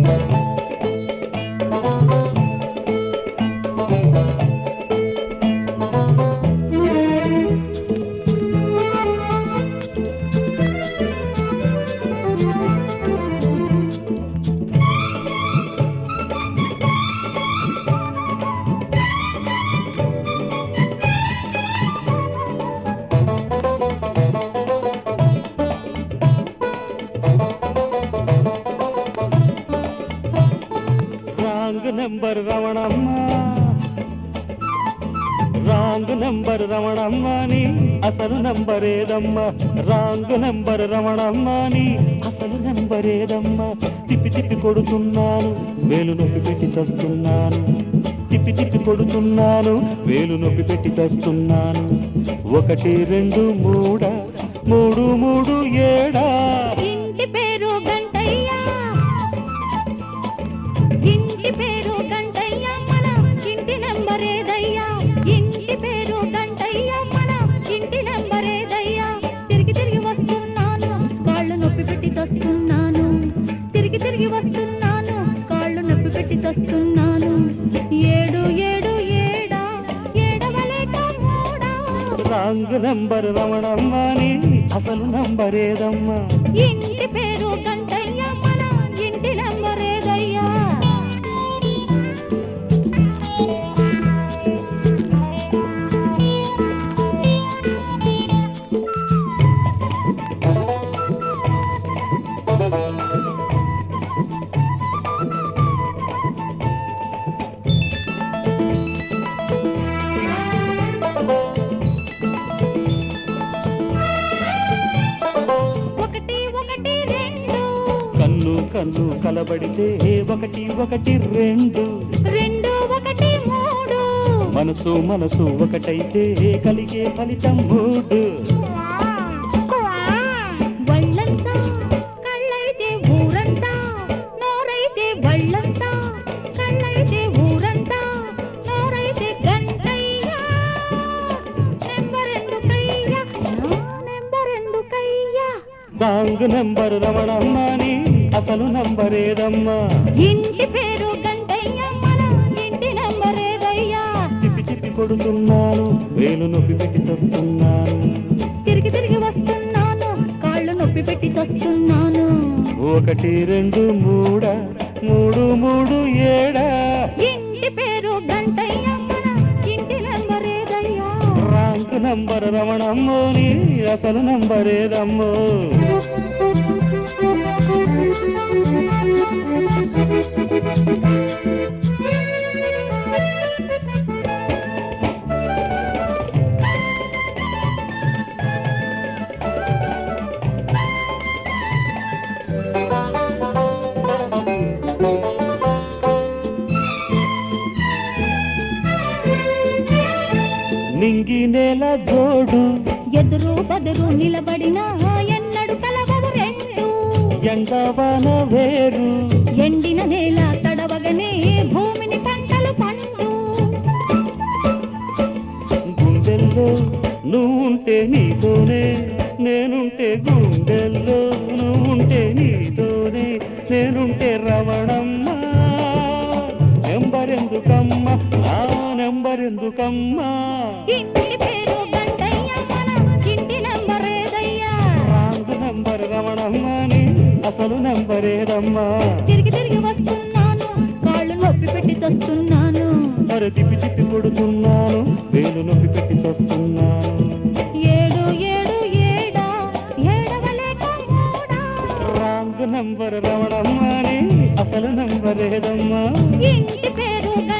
wrong number Ramanamma wrong number Ramanamma నీ అసలు number ఏదమ్మా రాంగ్ నెంబర్ రమణమ్మ నీ అసలు నెంబర్ ఏదమ్మా తిప్పి తిప్పి కొడుతున్నాను వేలు నొప్పి పెట్టి చస్తున్నాను తిప్పి తిప్పి కొడుతున్నాను వేలు నొప్పి పెట్టి చస్తున్నాను ఒకటి రెండు మూడ మూడు మూడు ఏడా ఇంటి పేరు గంటయ్య ఇంటి పేరు గంటయ్య మన ఇంటి నంబర్ ఏదయ్యా ఇంటి పేరు గంటయ్య మన ఇంటి నంబర్ ఏదయ్యా తిరిగి తిరిగి వస్తున్నాను కాళ్ళు నొప్పి పెట్టి తస్తున్నాను తిరిగి తిరిగి వస్తున్నాను కాళ్ళు నొప్పి పెట్టి తస్తున్నాను ఏడు ఏడు ఏడా ఏడవలేక మూడా రాంగ్ నెంబర్ రమణమ్మ నీ అసలు నంబర్ ఏదమ్మా ఇంటి పేరు గంటయ్య మన ఇంటి నంబర్ ఏదయ్యా ఒకటి ఒకటి రెండు కన్ను కన్ను కలబడితే ఒకటి ఒకటి రెండు రెండు ఒకటి మూడు మనసు మనసు ఒకటైతే కలిగే ఫలితం మూడు వళ్ళంతా కళ్ళైతే ఊరంతా నోరైతే వళ్ళంతా కళ్ళైతే ఊరంతా నోరైతే గంటయ్యా నెంబరెందుకయ్యా నా నెంబరెందుకయ్యా రాంగ్ నెంబర్ రమణమ్మ నీ అసలు నంబర్ ఏదమ్మా ఇంటి పేరు గంటయ్య మన ఇంటి నంబర్ ఏదయ్యా చిప్పి చిప్పి కొడుతున్నాను వేలు నొప్పి పెట్టి చస్తున్నాను తిరిగి తిరిగి వస్తున్నాను కాళ్ళు నొప్పి పెట్టి తస్తున్నాను ఒకటి రెండు మూడ మూడు మూడు ఏడా ఇంటి పేరు గంటయ్య మన ఇంటి నంబర్ ఏదయ్యా రాంగ్ నంబర్ రమణమ్మో నీ అసలు నంబర్ ఏదమ్మో నింగి నేల జోడు ఎదురు బదురు నిలబడిన ఎన్నడు కలవవు రెండు ఎండవన వేరు ఎండిన నేల తడవగనే భూమిని పంటలు పండు గుండెల్లో నువ్వుంటే నీతోనే నేనుంటే గుండెల్లో నువ్వుంటే నీతోనే నేనుంటే రవణమ్మ నెంబరెందుకమ్మ ఆ నెంబరెందుకమ్మా ఇంటి పేరు గంటయ్య మన ఇంటి నంబర్ ఏదయ్యా రాంగ్ నెంబర్ రమణమ్మ నీ అసలు నెంబర్ ఏదమ్మా తిరిగి తిరిగి వస్తున్నాను కాళ్ళు నొప్పి పెట్టి తస్తున్నాను మరి తిప్పి తిప్పి కొడుతున్నాను వేలు నొప్పి పెట్టి చస్తున్నాను ఏడు ఏడు ఏడా ఏడవలేక మూడా రాంగ్ నంబర్ రమణమ్మ నీ అసలు నంబర్ ఏదమ్మా ఇంటి పేరు